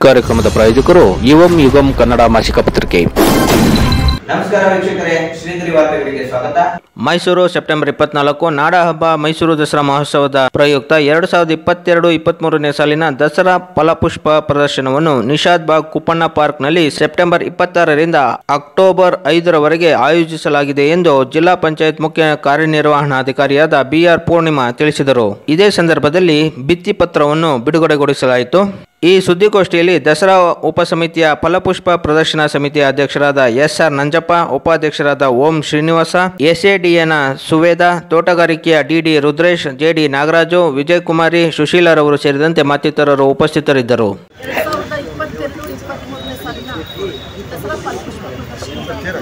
ಕಾರ್ಯಕ್ರಮದ ಪ್ರಾಯೋಜಕರು ಯುವಂ ಯುಗಂ ಕನ್ನಡ ಮಾಸಿಕ ಪತ್ರಿಕೆ ನಮಸ್ಕಾರ ವೀಕ್ಷಕರೇ ಶ್ರೀಗಿರಿ ವಾರ್ತೆಗಳಿಗೆ ಸ್ವಾಗತ ಮೈಸೂರು ಸೆಪ್ಟೆಂಬರ್ ಇಪ್ಪತ್ನಾಲ್ಕು ನಾಡ ಹಬ್ಬ ಮೈಸೂರು ದಸರಾ ಮಹೋತ್ಸವದ ಪ್ರಯುಕ್ತ ಎರಡು ಸಾವಿರದ ಇಪ್ಪತ್ತೆರಡು ಇಪ್ಪತ್ಮೂರನೇ ಸಾಲಿನ ದಸರಾ ಫಲಪುಷ್ಪ ಪ್ರದರ್ಶನವನ್ನು ನಿಷಾದ್ ಬಾಗ್ ಕುಪ್ಪಣ್ಣ ಪಾರ್ಕ್ನಲ್ಲಿ ಸೆಪ್ಟೆಂಬರ್ ಇಪ್ಪತ್ತಾರರಿಂದ ಅಕ್ಟೋಬರ್ ಐದರವರೆಗೆ ಆಯೋಜಿಸಲಾಗಿದೆ ಎಂದು ಜಿಲ್ಲಾ ಪಂಚಾಯತ್ ಮುಖ್ಯ ಕಾರ್ಯನಿರ್ವಹಣಾಧಿಕಾರಿಯಾದ ಬಿಆರ್ ಪೂರ್ಣಿಮಾ ತಿಳಿಸಿದರು ಇದೇ ಸಂದರ್ಭದಲ್ಲಿ ಭಿತ್ತಿಪತ್ರವನ್ನು ಬಿಡುಗಡೆಗೊಳಿಸಲಾಯಿತು ಈ ಸುದ್ದಿಗೋಷ್ಠಿಯಲ್ಲಿ ದಸರಾ ಉಪಸಮಿತಿಯ ಫಲಪುಷ್ಪ ಪ್ರದರ್ಶನ ಸಮಿತಿಯ ಅಧ್ಯಕ್ಷರಾದ ಎಸ್ಆರ್ ನಂಜಪ್ಪ ಉಪಾಧ್ಯಕ್ಷರಾದ ಓಂ ಶ್ರೀನಿವಾಸ ಎಸ್ಎಡಿಎನ ಸುವೇದ ತೋಟಗಾರಿಕೆಯ ಡಿಡಿ ರುದ್ರೇಶ್ ಜೆಡಿ ನಾಗರಾಜು ವಿಜಯಕುಮಾರಿ ಸುಶೀಲರವರು ಸೇರಿದಂತೆ ಮತ್ತಿತರರು ಉಪಸ್ಥಿತರಿದ್ದರು ಎರಡ್ ಸಾವಿರದ ಇಪ್ಪತ್ತೆರಡು ಇಪ್ಪತ್ತ್ಮೂರನೇ ಸಾಲಿನ ದಸರಾ ಫಲಪುಷ್ಪ ಪ್ರದರ್ಶನ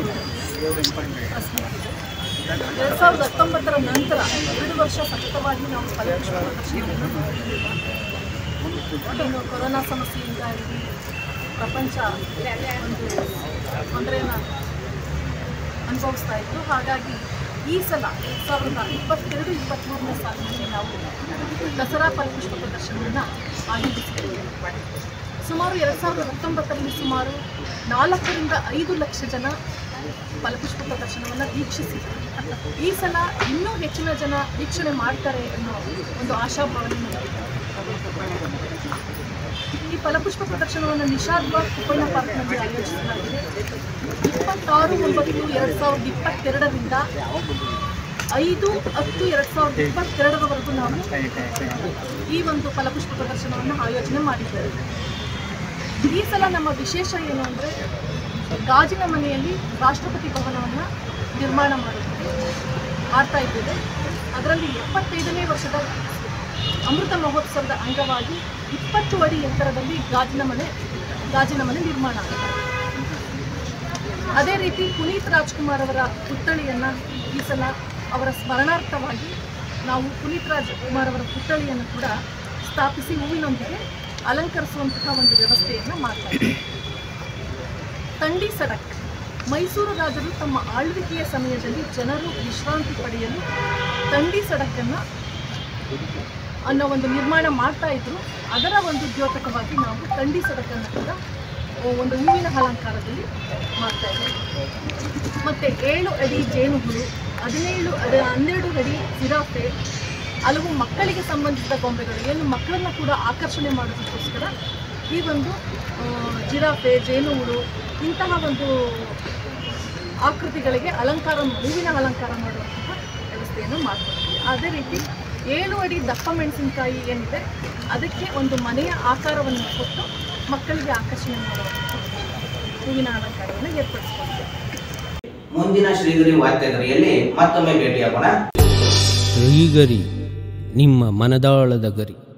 ಎರಡು ಸಾವಿರದ ಹತ್ತೊಂಬತ್ತರ ನಂತರ ಎರಡು ವರ್ಷ ಸತತವಾಗಿ ನಾವು ಫಲಪುಷ್ಪ ಪ್ರದರ್ಶನವನ್ನು ಮಾಡ್ತಿದ್ದೀವಿ. ಏನು ಕೊರೋನಾ ಸಮಸ್ಯೆಯಿಂದ ಇಡೀ ಪ್ರಪಂಚ ಒಂದು ತೊಂದರೆಯನ್ನು ಅನುಭವಿಸ್ತಾ ಇತ್ತು ಹಾಗಾಗಿ ಈ ಸಲ ಎರಡು ಸಾವಿರದ ಇಪ್ಪತ್ತೆರಡು ಇಪ್ಪತ್ತ್ಮೂರನೇ ಸಾಲಿನಲ್ಲಿ ನಾವು ದಸರಾ ಫಲಪುಷ್ಪ ಪ್ರದರ್ಶನವನ್ನು ಆಯೋಜಿಸಿದ್ದೇವೆ ಸುಮಾರು ಎರಡು ಸಾವಿರದ ಹತ್ತೊಂಬತ್ತರಲ್ಲಿ ಸುಮಾರು ನಾಲ್ಕರಿಂದ ಐದು ಲಕ್ಷ ಜನ ಫಲಪುಷ್ಪ ಪ್ರದರ್ಶನವನ್ನು ವೀಕ್ಷಿಸಿದರು ಈ ಸಲ ಇನ್ನೂ ಹೆಚ್ಚಿನ ಜನ ವೀಕ್ಷಣೆ ಮಾಡ್ತಾರೆ ಅನ್ನೋ ಒಂದು ಆಶಾಭಾವನೆ ನಮಗಿದೆ ಈ ಫಲಪುಷ್ಪ ಪ್ರದರ್ಶನವನ್ನು ನಿಷಾದ್ ಬಾಗ್ ಕುಪ್ಪಣ್ಣ ಪಾರ್ಕ್ನಲ್ಲಿ ಆಯೋಜಿಸಲಾಗಿದೆ ಇಪ್ಪತ್ತಾರು ಒಂಬತ್ತು ಎರಡು ಸಾವಿರದ ಇಪ್ಪತ್ತೆರಡರಿಂದ ಐದು ಹತ್ತು ಎರಡು ಸಾವಿರದ ಇಪ್ಪತ್ತೆರಡರವರೆಗೂ ನಾವು ಈ ಒಂದು ಫಲಪುಷ್ಪ ಪ್ರದರ್ಶನವನ್ನು ಆಯೋಜನೆ ಮಾಡಿದ್ದೇವೆ ಈ ಸಲ ನಮ್ಮ ವಿಶೇಷ ಏನು ಅಂದರೆ ಗಾಜಿನ ಮನೆಯಲ್ಲಿ ರಾಷ್ಟ್ರಪತಿ ಭವನವನ್ನು ನಿರ್ಮಾಣ ಮಾಡುತ್ತಿದೆ ಮಾಡ್ತಾ ಇದ್ದೇವೆ ಅದರಲ್ಲಿ ಎಪ್ಪತ್ತೈದನೇ ವರ್ಷದ ಅಮೃತ ಮಹೋತ್ಸವದ ಅಂಗವಾಗಿ ಇಪ್ಪತ್ತು ಅಡಿ ಎತ್ತರದಲ್ಲಿ ಗಾಜಿನ ಮನೆ ಗಾಜಿನ ಮನೆ ನಿರ್ಮಾಣ ಆಗಿದೆ ಅದೇ ರೀತಿ ಪುನೀತ್ ರಾಜ್ಕುಮಾರ್ ಅವರ ಪುತ್ಥಳಿಯನ್ನು ಈ ಸಲ ಅವರ ಸ್ಮರಣಾರ್ಥವಾಗಿ ನಾವು ಪುನೀತ್ ರಾಜ್ಕುಮಾರ್ ಅವರ ಪುತ್ಥಳಿಯನ್ನು ಕೂಡ ಸ್ಥಾಪಿಸಿ ಹೂವಿನೊಂದಿಗೆ ಅಲಂಕರಿಸುವಂತಹ ಒಂದು ವ್ಯವಸ್ಥೆಯನ್ನು ಮಾಡ್ತಾ ಇದ್ದೀವಿ ತಂಡಿ ಸಡಕ್ ಮೈಸೂರು ರಾಜರು ತಮ್ಮ ಆಳ್ವಿಕೆಯ ಸಮಯದಲ್ಲಿ ಜನರು ವಿಶ್ರಾಂತಿ ಪಡೆಯಲು ತಂಡಿ ಸಡಕ್ಕನ್ನು ಅನ್ನೋ ಒಂದು ನಿರ್ಮಾಣ ಮಾಡ್ತಾ ಇದ್ರು ಅದರ ಒಂದು ದ್ಯೋತಕವಾಗಿ ನಾವು ತಂಡಿ ಸಡಕನ್ನು ಕೂಡ ಒಂದು ಹೂವಿನ ಅಲಂಕಾರದಲ್ಲಿ ಮಾಡ್ತಾ ಇದ್ದೀವಿ ಮತ್ತು ಏಳು ಅಡಿ ಜೇನುಹುಳು ಹದಿನೇಳು ಅಡಿ ಹನ್ನೆರಡು ಅಡಿ ಜಿರಾಫೆ ಹಲವು ಮಕ್ಕಳಿಗೆ ಸಂಬಂಧಿಸಿದ ಗೊಂಬೆಗಳು ಏನು ಮಕ್ಕಳನ್ನ ಕೂಡ ಆಕರ್ಷಣೆ ಮಾಡೋದಕ್ಕೋಸ್ಕರ ಈ ಒಂದು ಆ, ಜಿರಾಫೆ ಜೇನುಹುಳು ಇಂತಹ ಒಂದು ಆಕೃತಿಗಳಿಗೆ ಅಲಂಕಾರ ಹೂವಿನ ಅಲಂಕಾರ ಮಾಡುವಂತಹ ವ್ಯವಸ್ಥೆಯನ್ನು ಮಾಡ್ಕೊಡ್ತೀವಿ ಅದೇ ರೀತಿ ಏಳು ಅಡಿ ದಪ್ಪ ಮೆಣಸಿನಕಾಯಿ ಏನಿದೆ ಅದಕ್ಕೆ ಒಂದು ಮನೆಯ ಆಕಾರವನ್ನು ಕೊಟ್ಟು ಮಕ್ಕಳಿಗೆ ಆಕರ್ಷಣೆ ಮಾಡುವಂತಹ ಹೂವಿನ ಅಲಂಕಾರವನ್ನು ಏರ್ಪಡಿಸ್ಕೊಂಡಿದ್ದೇವೆ ಮುಂದಿನ ಶ್ರೀಗಿರಿ ವಾರ್ತೆಗರಿಯಲ್ಲಿ ಮತ್ತೊಮ್ಮೆ ಭೇಟಿಯಾಗೋಣ ಶ್ರೀಗರಿ ನಿಮ್ಮ ಮನದಾಳದ ಗರಿ